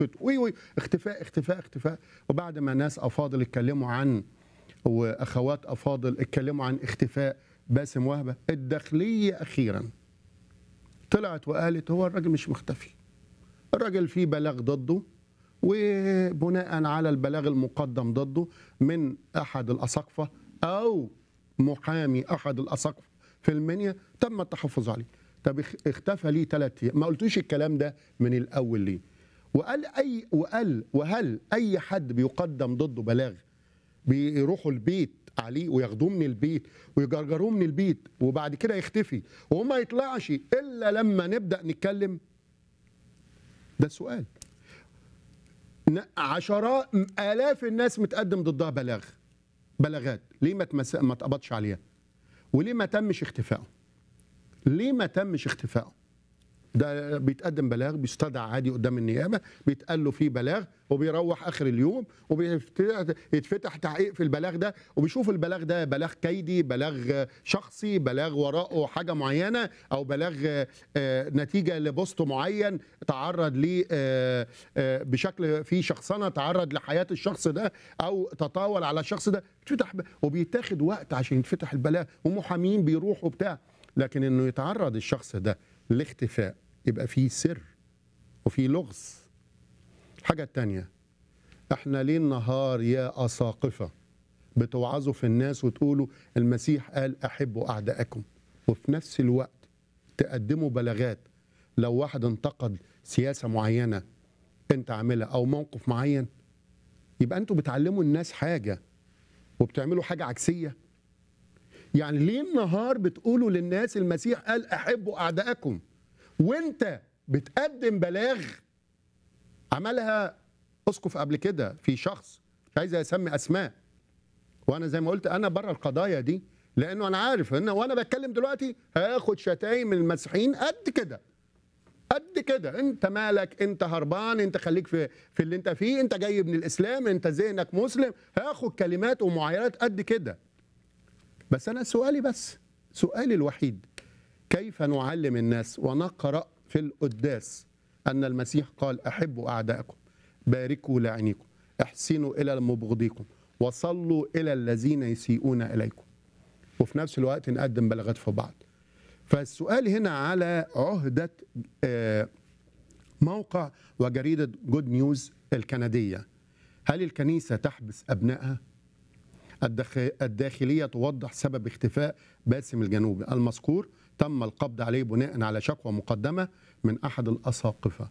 وي وي اختفاء اختفاء اختفاء وبعد ما ناس افاضل اتكلموا عن واخوات افاضل اتكلموا عن اختفاء باسم وهبه الداخليه اخيرا طلعت وقالت هو الراجل مش مختفي الراجل فيه بلاغ ضده وبناء على البلاغ المقدم ضده من احد الاساقفه او محامي احد الاساقفه في المنيا تم التحفظ عليه طب اخ- اختفى ليه ثلاث ايام ما قلتوش الكلام ده من الاول ليه وقال اي وقال وهل اي حد بيقدم ضده بلاغ بيروحوا البيت عليه وياخدوه من البيت ويجرجروه من البيت وبعد كده يختفي وما يطلعش الا لما نبدا نتكلم ده سؤال ن- عشرات الاف الناس متقدم ضدها بلاغ بلاغات ليه ما تمس... ما اتقبضش عليها وليه ما تمش اختفائه ليه ما تمش اختفائه ده بيتقدم بلاغ بيستدعى عادي قدام النيابه بيتقال له في بلاغ وبيروح اخر اليوم وبيتفتح تحقيق في البلاغ ده وبيشوف البلاغ ده بلاغ كيدي بلاغ شخصي بلاغ وراءه حاجه معينه او بلاغ آه، نتيجه لبوست معين تعرض ليه آه، آه، بشكل في شخصنه تعرض لحياه الشخص ده او تطاول على الشخص ده بيتفتح ب- وبيتاخد وقت عشان يتفتح البلاغ ومحامين بيروحوا بتاع لكن انه يتعرض الشخص ده لاختفاء يبقى فيه سر وفيه لغز الحاجة التانية احنا ليل نهار يا أساقفة بتوعظوا في الناس وتقولوا المسيح قال أحبوا أعدائكم وفي نفس الوقت تقدموا بلاغات لو واحد انتقد سياسة معينة انت عاملها أو موقف معين يبقى انتوا بتعلموا الناس حاجة وبتعملوا حاجة عكسية يعني ليه النهار بتقولوا للناس المسيح قال احبوا اعدائكم وانت بتقدم بلاغ عملها اسقف قبل كده في شخص مش عايز اسمي اسماء وانا زي ما قلت انا بره القضايا دي لانه انا عارف ان وانا بتكلم دلوقتي هاخد شتايم من المسيحيين قد كده قد كده انت مالك انت هربان انت خليك في في اللي انت فيه انت جاي من الاسلام انت ذهنك مسلم هاخد كلمات ومعايرات قد كده بس انا سؤالي بس سؤالي الوحيد كيف نعلم الناس ونقرا في القداس ان المسيح قال احبوا اعدائكم باركوا لاعنيكم احسنوا الى مبغضيكم وصلوا الى الذين يسيئون اليكم وفي نفس الوقت نقدم بلاغات في بعض فالسؤال هنا على عهده آه، موقع وجريده جود نيوز الكنديه هل الكنيسه تحبس ابنائها الدخ- الداخلية توضح سبب اختفاء باسم الجنوبي المذكور تم القبض عليه بناء على شكوى مقدمة من أحد الأساقفة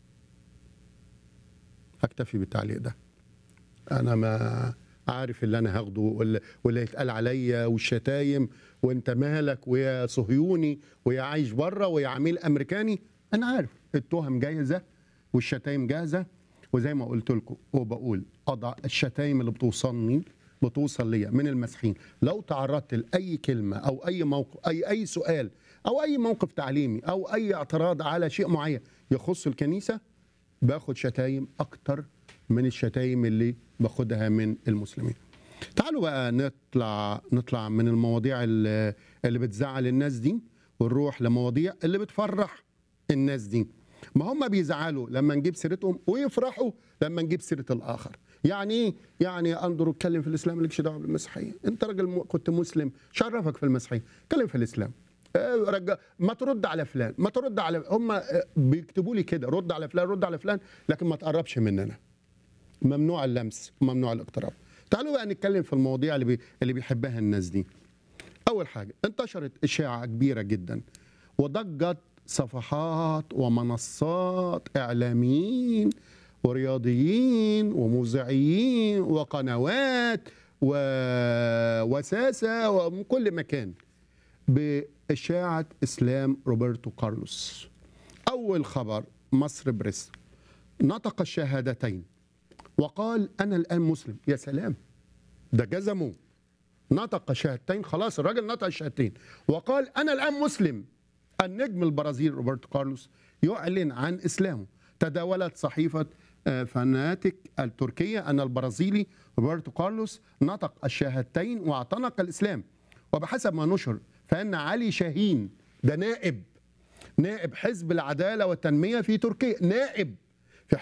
أكتفي بالتعليق ده أنا ما عارف اللي أنا هاخده واللي, واللي يتقال عليا والشتايم وأنت مالك ويا صهيوني ويا عايش بره ويا عميل أمريكاني أنا عارف التهم جاهزة والشتايم جاهزة وزي ما قلت لكم وبقول أضع الشتايم اللي بتوصلني بتوصل ليا من المسيحيين لو تعرضت لاي كلمه او اي موقف اي اي سؤال او اي موقف تعليمي او اي اعتراض على شيء معين يخص الكنيسه باخد شتايم اكتر من الشتايم اللي باخدها من المسلمين تعالوا بقى نطلع نطلع من المواضيع اللي اللي بتزعل الناس دي ونروح لمواضيع اللي بتفرح الناس دي ما هم بيزعلوا لما نجيب سيرتهم ويفرحوا لما نجيب سيره الاخر يعني ايه يعني يا اندرو اتكلم في الاسلام مالكش دعوه بالمسيحيه انت راجل م- كنت مسلم شرفك في المسيحيه اتكلم في الاسلام آه، رجع ما ترد على فلان ما ترد على هم آه، بيكتبوا لي كده رد على فلان رد على فلان لكن ما تقربش مننا ممنوع اللمس وممنوع الاقتراب تعالوا بقى نتكلم في المواضيع اللي بي... اللي بيحبها الناس دي اول حاجه انتشرت اشاعه كبيره جدا وضجت صفحات ومنصات اعلاميين ورياضيين ومذيعين وقنوات ووساسه ومن كل مكان باشاعه اسلام روبرتو كارلوس اول خبر مصر بريس نطق الشهادتين وقال انا الان مسلم يا سلام ده جزمه نطق الشهادتين خلاص الراجل نطق الشهادتين وقال انا الان مسلم النجم البرازيلي روبرتو كارلوس يعلن عن اسلامه تداولت صحيفه آه، فناتيك التركيه ان البرازيلي روبرتو كارلوس نطق الشهادتين واعتنق الاسلام وبحسب ما نشر فان علي شاهين ده نائب نائب حزب العداله والتنميه في تركيا نائب